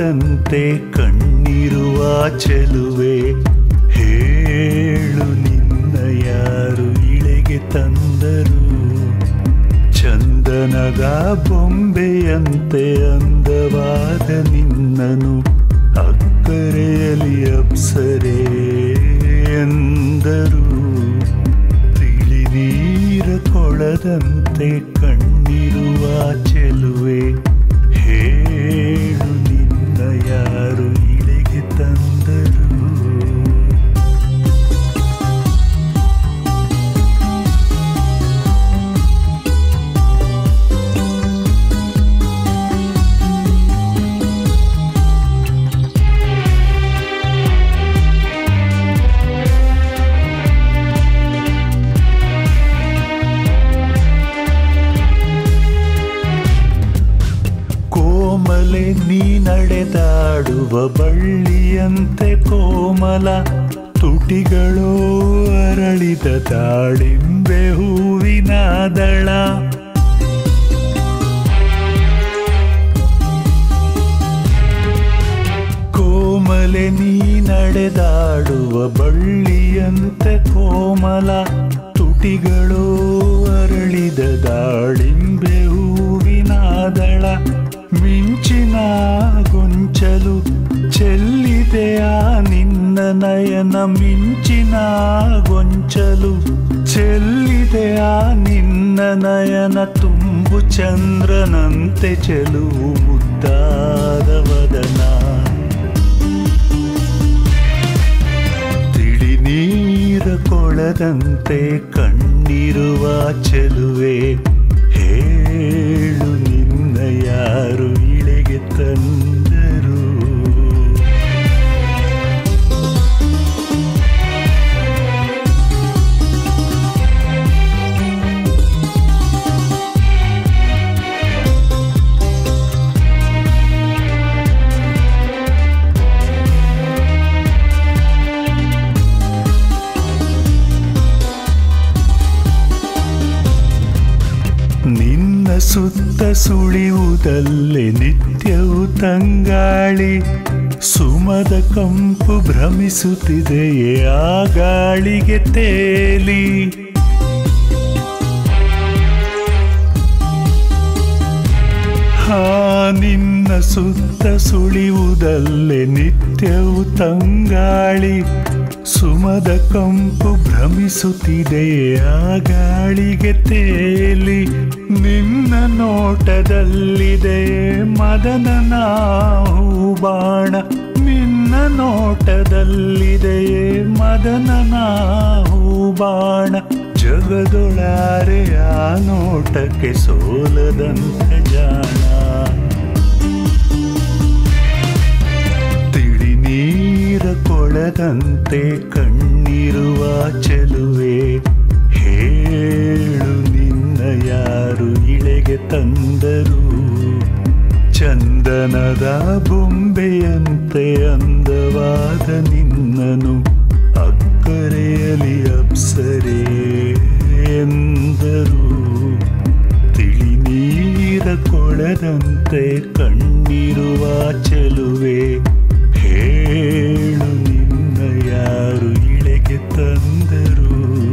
ಕೊಳದಂತೆ ಕಣ್ಣಿರುವ ಚೆಲುವೆ ಹೇಳು ನಿನ್ನ ಯಾರು ಇಳೆಗೆ ತಂದರು ಚಂದನದ ಬೊಂಬೆಯಂತೆ ಅಂದವಾದ ನಿನ್ನನು ಅಕ್ಕರೆಯಲ್ಲಿ ಅಪ್ಸರೆ ಎಂದರು ತಿಳಿ ನೀರ ಕೊಳದಂತೆ ಕಣ್ಣಿರುವ ಚೆಲುವೆ ಹೇಳು ನಿನ್ನ ಯಾರು ಇಳೆಗೆ ತಂದರು ಕೋಮಲೆ ನೀ ನಡೆದಾಡುವ ಬಳ್ಳಿಯಂತೆ ಕೋಮಲ ತುಟಿಗಳೋ ಅರಳಿದ ದಾಳಿಂಬೆ ಹೂವಿನ ದಳ ಕೋಮಲೆ ನೀ ನಡೆದಾಡುವ ಬಳ್ಳಿಯಂತೆ ಕೋಮಲ ತುಟಿಗಳೋ ಅರಳಿದ ದಾಳಿಂಬೆ ಹೂವಿನ ದಳ ಮಿಂಚಿನ ಗೊಂಚಲು ಚೆಲ್ಲಿದೆಯ ನಿನ್ನ ನಯನ ಮಿಂಚಿನ ಗೊಂಚಲು ಚೆಲ್ಲಿದೆಯ ನಿನ್ನ ನಯನ ತುಂಬು ಚಂದ್ರನಂತೆ ಚೆಲುವು ಮುದ್ದಾದ ವದನ ತಿಳಿ ನೀರ ಕೊಳದಂತೆ ಕಣ್ಣಿರುವ ಚೆಲುವೆ ಹೇಳು ನಿನ್ನ ಯಾರು ಇಳೆಗೆ ತಂದರು ನಿನ್ನ ಸುತ್ತ ಸುಳಿಯುವುದಲ್ಲೇ ನಿತ್ಯವು ತಂಗಾಳಿ ಸುಮದ ಕಂಪು ಭ್ರಮಿಸುತ್ತಿದೆಯೇ ಆ ಗಾಳಿಗೆ ತೇಲಿ ಹಾ ನಿನ್ನ ಸುತ್ತ ಸುಳಿಯುವುದಲ್ಲೇ ನಿತ್ಯವು ತಂಗಾಳಿ ಸುಮದ ಕಂಪು ಭ್ರಮಿಸುತ್ತಿದೆ ಆ ಗಾಳಿಗೆ ತೇಲಿ ನಿನ್ನ ನೋಟದಲ್ಲಿದೆ ಮದನನ ಹೂಬಾಣ ನಿನ್ನ ನೋಟದಲ್ಲಿದೆಯೇ ಮದನನ ಹೂಬಾಣ ಜಗದೊಳಾರೆ ಆ ನೋಟಕ್ಕೆ ಸೋಲದಂತ ಜಾಣ ತಿಳಿ ನೀರ ಕೊಳದಂತೆ ಕಣ್ಣಿರುವ ಚೆಲುವೆ ಹೇಳು ನಿನ್ನ ಯಾರು ಇಳೆಗೆ ತಂದರು ಚಂದನದ ಬೊಂಬೆಯಂತೆ ಅಂದವಾದ ನಿನ್ನನು ಅಕ್ಕರೆಯಲ್ಲಿ ಅಪ್ಸರೆ ಎಂದರು ತಿಳಿ ನೀರ ಕೊಳದಂತೆ ಕಣ್ಣಿರುವ ಚೆಲುವೆ ಹೇಳು ನಿನ್ನ ಯಾರು ಇಳೆಗೆ ತಂದರು